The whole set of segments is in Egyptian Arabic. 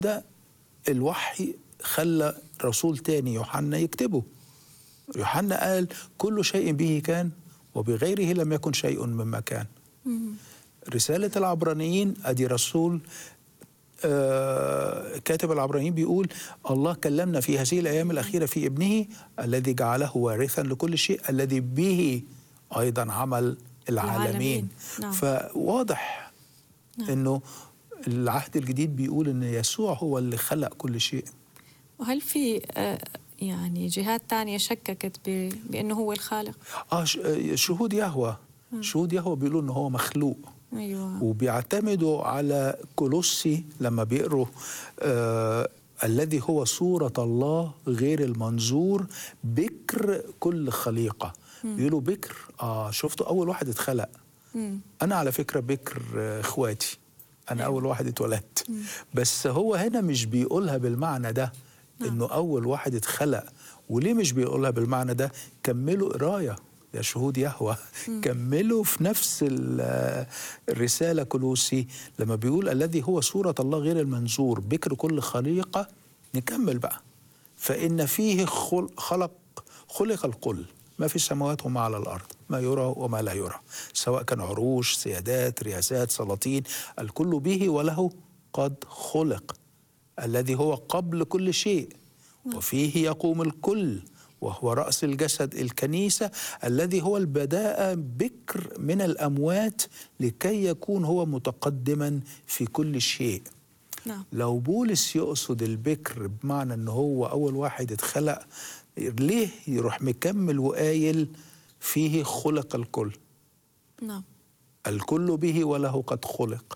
ده الوحي خلى رسول تاني يوحنا يكتبه يوحنا قال كل شيء به كان وبغيره لم يكن شيء مما كان رسالة العبرانيين أدي رسول آه كاتب العبرانيين بيقول الله كلمنا في هذه الأيام الأخيرة في ابنه الذي جعله وارثا لكل شيء الذي به أيضا عمل العالمين العالمين. نعم. فواضح نعم. أنه العهد الجديد بيقول أن يسوع هو اللي خلق كل شيء وهل في آه، يعني جهات تانية شككت ب- بأنه هو الخالق؟ آه ش- آه، شهود يهوى شهود يهوى بيقولوا أنه هو مخلوق أيوة وبيعتمدوا على كولوسي لما بيقروا آه الذي هو صورة الله غير المنظور بكر كل خليقة بيقولوا بكر آه شفتوا أول واحد اتخلق مم. أنا على فكرة بكر آه، إخواتي أنا أول واحد اتولدت بس هو هنا مش بيقولها بالمعنى ده إنه أول واحد اتخلق وليه مش بيقولها بالمعنى ده كملوا قراية يا شهود يهوى كملوا في نفس ال- آه، الرسالة كلوسي لما بيقول الذي هو صورة الله غير المنظور بكر كل خليقة نكمل بقى فإن فيه خل- خلق خلق الكل ما في السماوات وما على الأرض ما يرى وما لا يرى سواء كان عروش سيادات رياسات سلاطين الكل به وله قد خلق الذي هو قبل كل شيء وفيه يقوم الكل وهو رأس الجسد الكنيسة الذي هو البداء بكر من الأموات لكي يكون هو متقدما في كل شيء نعم لو بولس يقصد البكر بمعنى ان هو اول واحد اتخلق ليه يروح مكمل وقايل فيه خلق الكل نعم الكل به وله قد خلق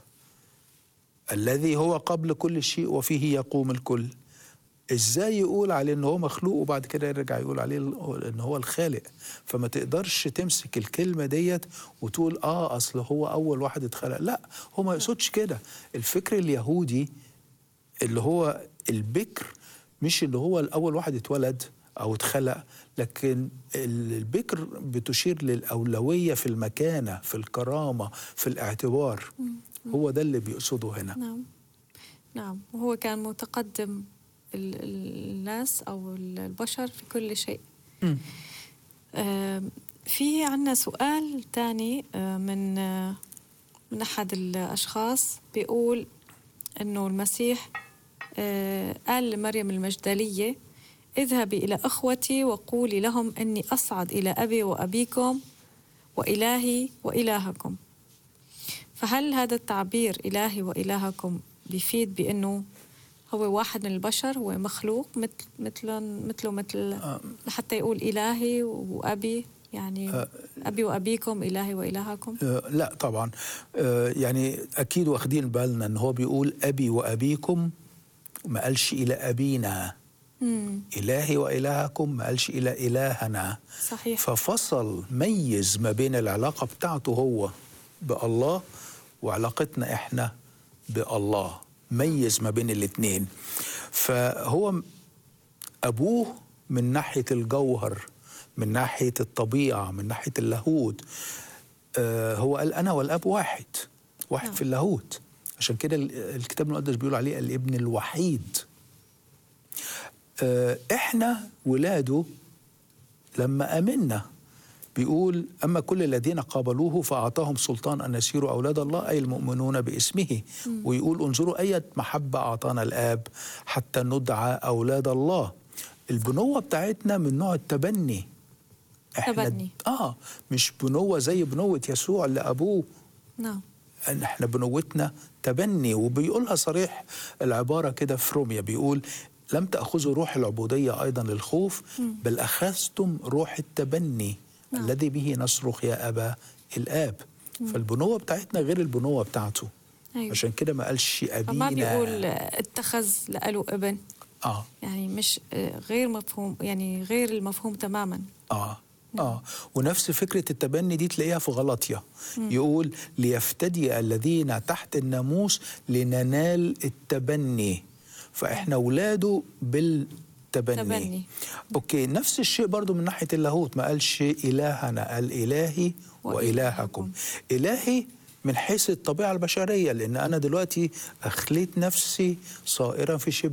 الذي هو قبل كل شيء وفيه يقوم الكل ازاي يقول عليه ان هو مخلوق وبعد كده يرجع يقول عليه ان هو الخالق فما تقدرش تمسك الكلمه ديت وتقول اه اصل هو اول واحد اتخلق لا هو ما يقصدش كده الفكر اليهودي اللي هو البكر مش اللي هو الاول واحد اتولد او اتخلق لكن البكر بتشير للاولويه في المكانه في الكرامه في الاعتبار هو ده اللي بيقصده هنا نعم نعم وهو كان متقدم ال- ال- الناس أو البشر في كل شيء مم. آم، في عنا سؤال تاني آه، من آه، من أحد الأشخاص بيقول أنه المسيح آه، قال لمريم المجدلية اذهبي إلى أخوتي وقولي لهم أني أصعد إلى أبي وأبيكم وإلهي وإلهكم فهل هذا التعبير إلهي وإلهكم بيفيد بأنه هو واحد من البشر هو مخلوق مثل مثل مثله مثل لحتى يقول إلهي وأبي يعني أبي وأبيكم إلهي وإلهكم آه، لا طبعا آه، يعني اكيد واخدين بالنا ان هو بيقول ابي وابيكم ما قالش الى ابينا مم. الهي والهكم ما قالش الى الهنا صحيح ففصل ميز ما بين العلاقه بتاعته هو بالله وعلاقتنا احنا بالله ميز ما بين الاتنين فهو ابوه من ناحيه الجوهر من ناحيه الطبيعه من ناحيه اللاهوت آه هو قال انا والاب واحد واحد نعم. في اللاهوت عشان كده ال- الكتاب المقدس بيقول عليه الابن الوحيد آه احنا ولاده لما امنا بيقول اما كل الذين قابلوه فاعطاهم سلطان ان يصيروا اولاد الله اي المؤمنون باسمه ويقول انظروا اية محبه اعطانا الاب حتى ندعى اولاد الله البنوه بتاعتنا من نوع التبني تبني. اه مش بنوه زي بنوه يسوع اللي ابوه نعم ان احنا بنوتنا تبني وبيقولها صريح العباره كده في روميا بيقول لم تاخذوا روح العبوديه ايضا للخوف بل اخذتم روح التبني نعم. الذي به نصرخ يا ابا الاب فالبنوه بتاعتنا غير البنوه بتاعته أيوة. عشان كده ما قالش ابينا فما بيقول آه، اتخذ لقاله ابن اه يعني مش آه، غير مفهوم يعني غير المفهوم تماما اه اه ونفس فكره التبني دي تلاقيها في غلطية يقول ليفتدي الذين تحت الناموس لننال التبني فاحنا اولاده بالتبني تبني. اوكي نفس الشيء برضو من ناحيه اللاهوت ما قالش الهنا قال الهي وإلهكم. والهكم الهي من حيث الطبيعه البشريه لان انا دلوقتي اخليت نفسي صائرا في شبه